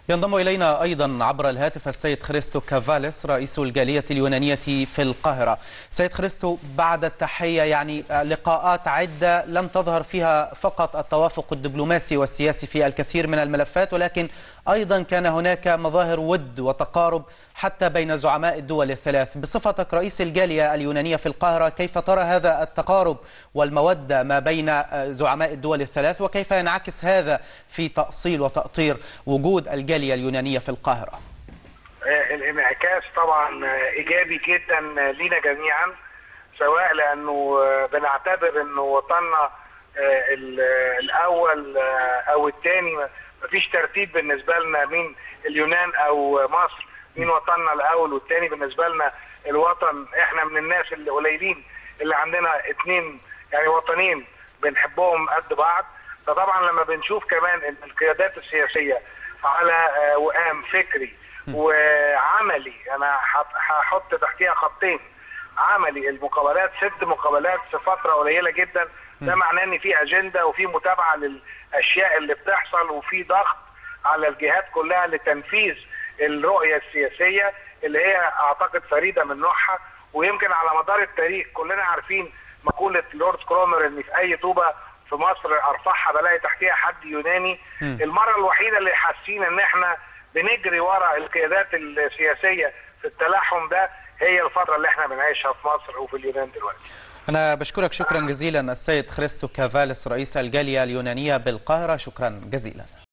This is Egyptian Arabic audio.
ينضم إلينا أيضا عبر الهاتف السيد خريستو كافاليس رئيس الجالية اليونانية في القاهرة سيد خريستو بعد التحية يعني لقاءات عدة لم تظهر فيها فقط التوافق الدبلوماسي والسياسي في الكثير من الملفات ولكن أيضا كان هناك مظاهر ود وتقارب حتى بين زعماء الدول الثلاث بصفتك رئيس الجالية اليونانية في القاهرة كيف ترى هذا التقارب والمودة ما بين زعماء الدول الثلاث وكيف ينعكس هذا في تأصيل وتأطير وجود الجالية اليونانية في القاهرة الانعكاس طبعا ايجابي جدا لينا جميعا سواء لانه بنعتبر انه وطننا الاول او الثاني مفيش ترتيب بالنسبه لنا مين اليونان او مصر مين وطننا الاول والثاني بالنسبه لنا الوطن احنا من الناس اللي قليلين اللي عندنا اثنين يعني وطنين بنحبهم قد بعض فطبعا لما بنشوف كمان ان القيادات السياسيه على وئام فكري وعملي انا هحط تحتيها خطين عملي المقابلات ست مقابلات في فتره قليله جدا ده معناه ان في اجنده وفي متابعه للاشياء اللي بتحصل وفي ضغط على الجهات كلها لتنفيذ الرؤيه السياسيه اللي هي اعتقد فريده من نوعها ويمكن على مدار التاريخ كلنا عارفين مقوله لورد كرومر ان في اي طوبه في مصر ارفعها بلاقي تحتيها حد يوناني م. المره الوحيده اللي حاسين ان احنا بنجري ورا القيادات السياسيه في التلاحم ده هي الفتره اللي احنا بنعيشها في مصر وفي اليونان دلوقتي أنا بشكرك شكرا جزيلا السيد خريستو كافاليس رئيس الجالية اليونانية بالقاهرة شكرا جزيلا